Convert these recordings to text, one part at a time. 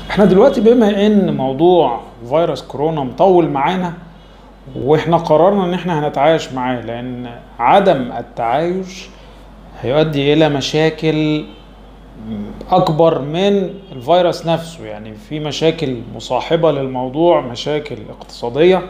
احنا دلوقتي بما ان موضوع فيروس كورونا مطول معانا واحنا قررنا ان احنا هنتعايش معاه لان عدم التعايش هيؤدي الى مشاكل اكبر من الفيروس نفسه يعني في مشاكل مصاحبه للموضوع مشاكل اقتصاديه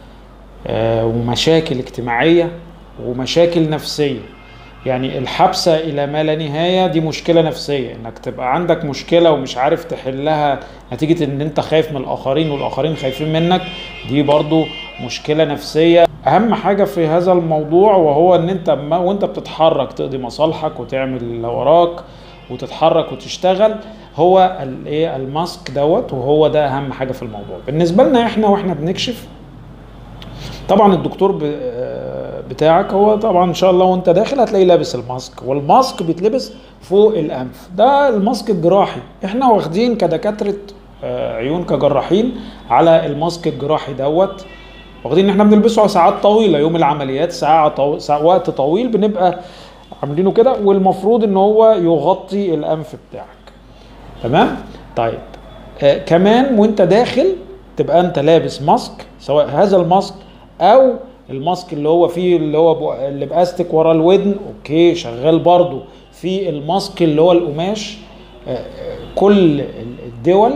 آه، ومشاكل اجتماعيه ومشاكل نفسيه يعني الحبسه الى ما لا نهايه دي مشكله نفسيه انك تبقى عندك مشكله ومش عارف تحلها نتيجه ان انت خايف من الاخرين والاخرين خايفين منك دي برضو مشكله نفسيه اهم حاجه في هذا الموضوع وهو ان انت ما وانت بتتحرك تقضي مصالحك وتعمل اللي وراك وتتحرك وتشتغل هو الايه الماسك دوت وهو ده اهم حاجه في الموضوع بالنسبه لنا احنا واحنا بنكشف طبعا الدكتور ب- آه بتاعك هو طبعا ان شاء الله وانت داخل هتلاقيه لابس الماسك والماسك بيتلبس فوق الانف ده الماسك الجراحي احنا واخدين كدكاتره آه، عيون كجراحين على الماسك الجراحي دوت واخدين ان احنا بنلبسه على ساعات طويله يوم العمليات ساعه طو... ساعة وقت طويل بنبقى عاملينه كده والمفروض ان هو يغطي الانف بتاعك تمام طيب آه كمان وانت داخل تبقى انت لابس ماسك سواء هذا الماسك او الماسك اللي هو فيه اللي هو بو- اللي باستك ورا الودن اوكي شغال برضو في الماسك اللي هو القماش آه، آه، كل الدول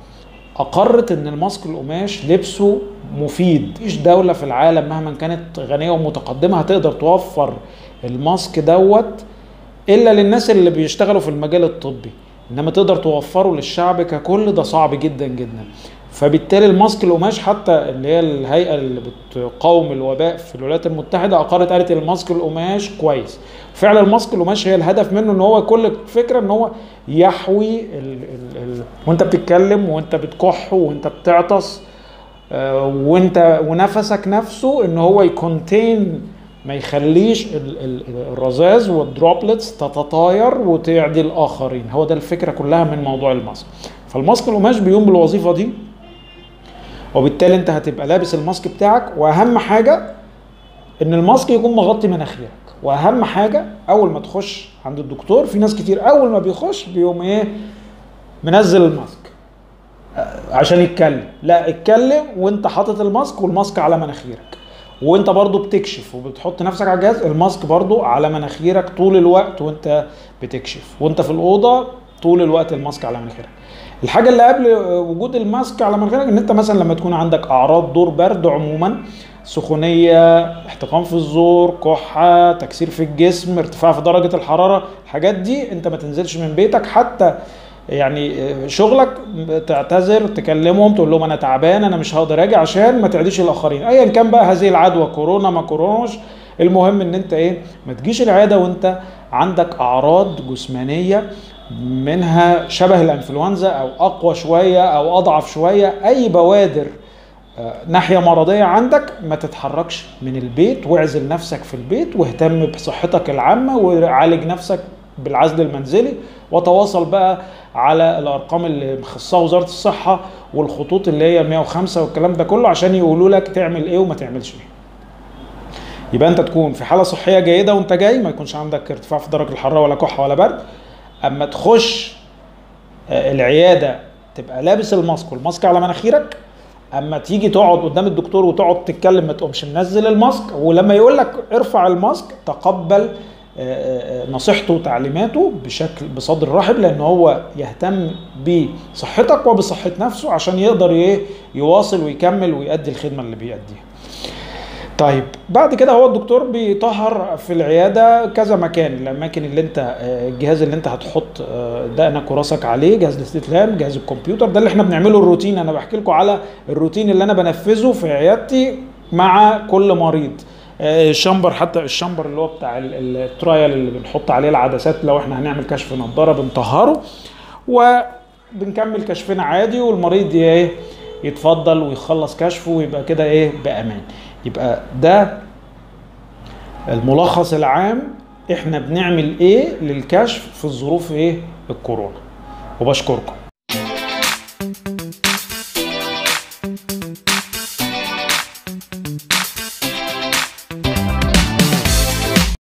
اقرت ان الماسك القماش لبسه مفيد مفيش دوله في العالم مهما كانت غنيه ومتقدمه هتقدر توفر الماسك دوت الا للناس اللي بيشتغلوا في المجال الطبي انما تقدر توفره للشعب ككل ده صعب جدا جدا فبالتالي الماسك القماش حتى اللي هي الهيئه اللي بتقاوم الوباء في الولايات المتحده اقرت قالت الماسك القماش كويس فعلا الماسك القماش هي الهدف منه ان هو كل فكره ان هو يحوي ال ال ال وانت بتتكلم وانت بتكح وانت بتعطس آه، وانت ونفسك نفسه ان هو يكونتين ما يخليش ال- ال- الرذاذ والدروبلتس تتطاير وتعدي الاخرين هو ده الفكره كلها من موضوع الماسك فالماسك القماش بيقوم بالوظيفه دي وبالتالي انت هتبقى لابس الماسك بتاعك واهم حاجه ان الماسك يكون مغطي مناخيرك واهم حاجه اول ما تخش عند الدكتور في ناس كتير اول ما بيخش بيقوم ايه منزل الماسك عشان يتكلم لا اتكلم وانت حاطط الماسك والماسك على مناخيرك وانت برضو بتكشف وبتحط نفسك على الجهاز الماسك برضو على مناخيرك طول الوقت وانت بتكشف وانت في الاوضه طول الوقت الماسك على مناخيرك الحاجه اللي قبل وجود الماسك على مناخيرك ان انت مثلا لما تكون عندك اعراض دور برد عموما سخونيه احتقان في الزور كحه تكسير في الجسم ارتفاع في درجه الحراره الحاجات دي انت ما تنزلش من بيتك حتى يعني شغلك تعتذر تكلمهم تقول لهم انا تعبان انا مش هقدر اجي عشان ما تعديش الاخرين ايا كان بقى هذه العدوى كورونا ما كوروناش المهم ان انت ايه ما تجيش العياده وانت عندك اعراض جسمانيه منها شبه الانفلونزا او اقوى شويه او اضعف شويه اي بوادر آه، ناحيه مرضيه عندك ما تتحركش من البيت واعزل نفسك في البيت واهتم بصحتك العامه وعالج نفسك بالعزل المنزلي وتواصل بقى على الارقام اللي مخصصها وزاره الصحه والخطوط اللي هي 105 والكلام ده كله عشان يقولوا لك تعمل ايه وما تعملش ايه. يبقى انت تكون في حاله صحيه جيده وانت جاي ما يكونش عندك ارتفاع في درجه الحراره ولا كحه ولا برد اما تخش آه، العياده تبقى لابس الماسك والماسك على مناخيرك اما تيجي تقعد قدام الدكتور وتقعد تتكلم ما تقومش منزل الماسك ولما يقول لك ارفع الماسك تقبل آه، آه، آه، نصيحته وتعليماته بشكل بصدر رحب لان هو يهتم بصحتك وبصحه نفسه عشان يقدر ايه يواصل ويكمل ويؤدي الخدمه اللي بيأديها. طيب بعد كده هو الدكتور بيطهر في العياده كذا مكان الاماكن اللي انت آه، الجهاز اللي انت هتحط آه، دقنك وراسك عليه جهاز الاستسلام جهاز الكمبيوتر ده اللي احنا بنعمله الروتين انا بحكي لكم على الروتين اللي انا بنفذه في عيادتي مع كل مريض آه، الشامبر حتى الشامبر اللي هو بتاع ال- ال- الترايل اللي بنحط عليه العدسات لو احنا هنعمل كشف نظاره بنطهره وبنكمل كشفنا عادي والمريض ي- ايه يتفضل ويخلص كشفه ويبقى كده ايه بامان يبقى ده الملخص العام احنا بنعمل ايه للكشف في الظروف ايه الكورونا وبشكركم